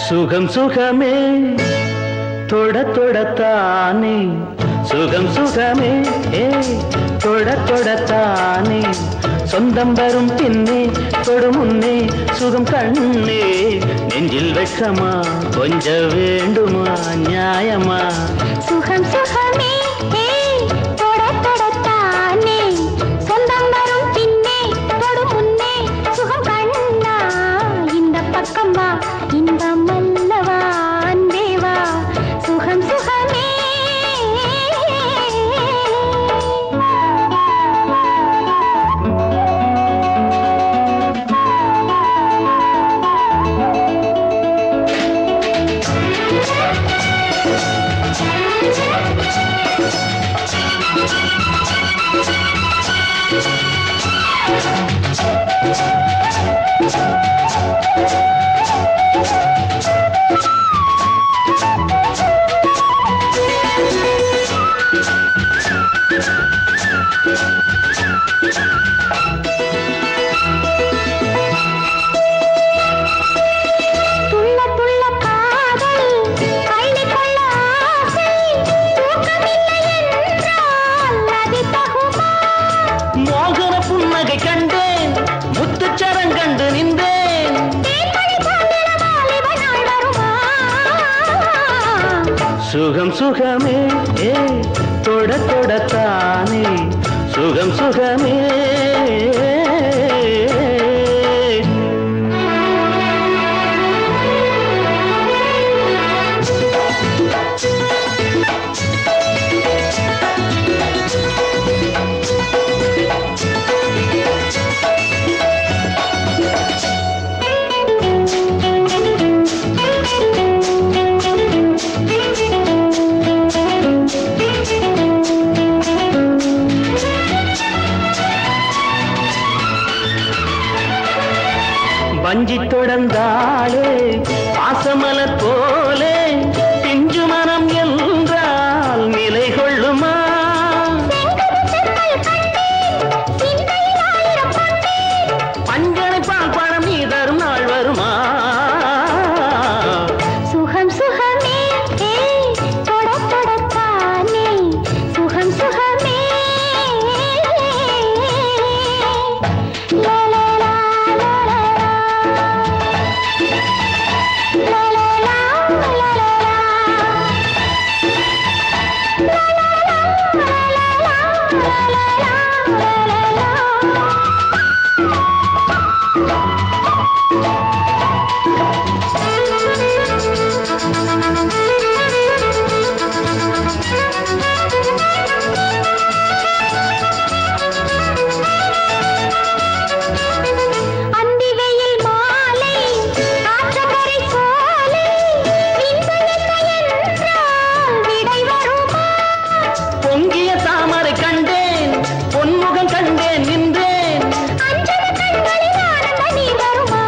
சுகம் சுகமே தொட தொடத்தானே சுகம் சுகமே ஏ தொட தொடத்தானே சொந்தம் வரும் பின்னே தொடு முன்னே சுகம் கண்ணே நெஞ்சில் வெட்கமா கொஞ்ச வேண்டுமா நியாயமா சுகம் சுகமே ஏய், தொட தொடத்தானே சொந்தம் வரும் பின்னே தொடு முன்னே சுகம் கண்ணா இந்த பக்கம் வா இன்பம் அல்லவா அன்பே வா சுகம் சுகமே துள்ள துள்ள காதல் அள்ளி கொள்ள ஆசை தூக்கமில்லை என்றால் அது தகுமா மோகன புன்னகை கண்டேன் முத்துச்சரம் கண்டு நின்றேன் தேன்மணி போன்ற வாலிப நாள் வருமா சுகம் சுகமே ஏ தொட தொடத்தானே சுகம் சுகமே வஞ்சி தொடர்ந்தாளே பாசமலர் போலே பிஞ்சு மனம் என்றால் நிலை கொள்ளுமா பஞ்சனை பால் பழம் நீ தரும் நாள் வருமா சுகம் சுகமே ஏய், தொட தொடத்தானே சுகம் சுகமே லா, லா, லா, லா, லா, லா. லா, லா, லா, லா, லா, லா. லா, லா, லா, லா, லா, லா, லா, லா, லா, லா. அந்தி வெயில் மாலை ஆற்றங்கரை சோலை பின்பு என்ன என்றால் விடை வருமா பொங்கிய தாமரை கண்டேன் பொன்முகம் கண்டேன் நின்றேன் அஞ்சன கண்களில் ஆனந்த நீர் வருமா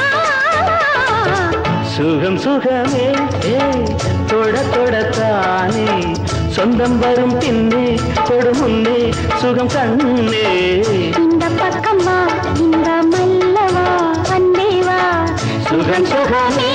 சுகம் சுகமே ஏ தொட தொடத்தானே சொந்தம் வரும் பின்னே தொடு முன்னே சுகம் கண்ணே இந்த பக்கம் வா இந்த மல்லவா அன்பே வா சுகம் சுகமே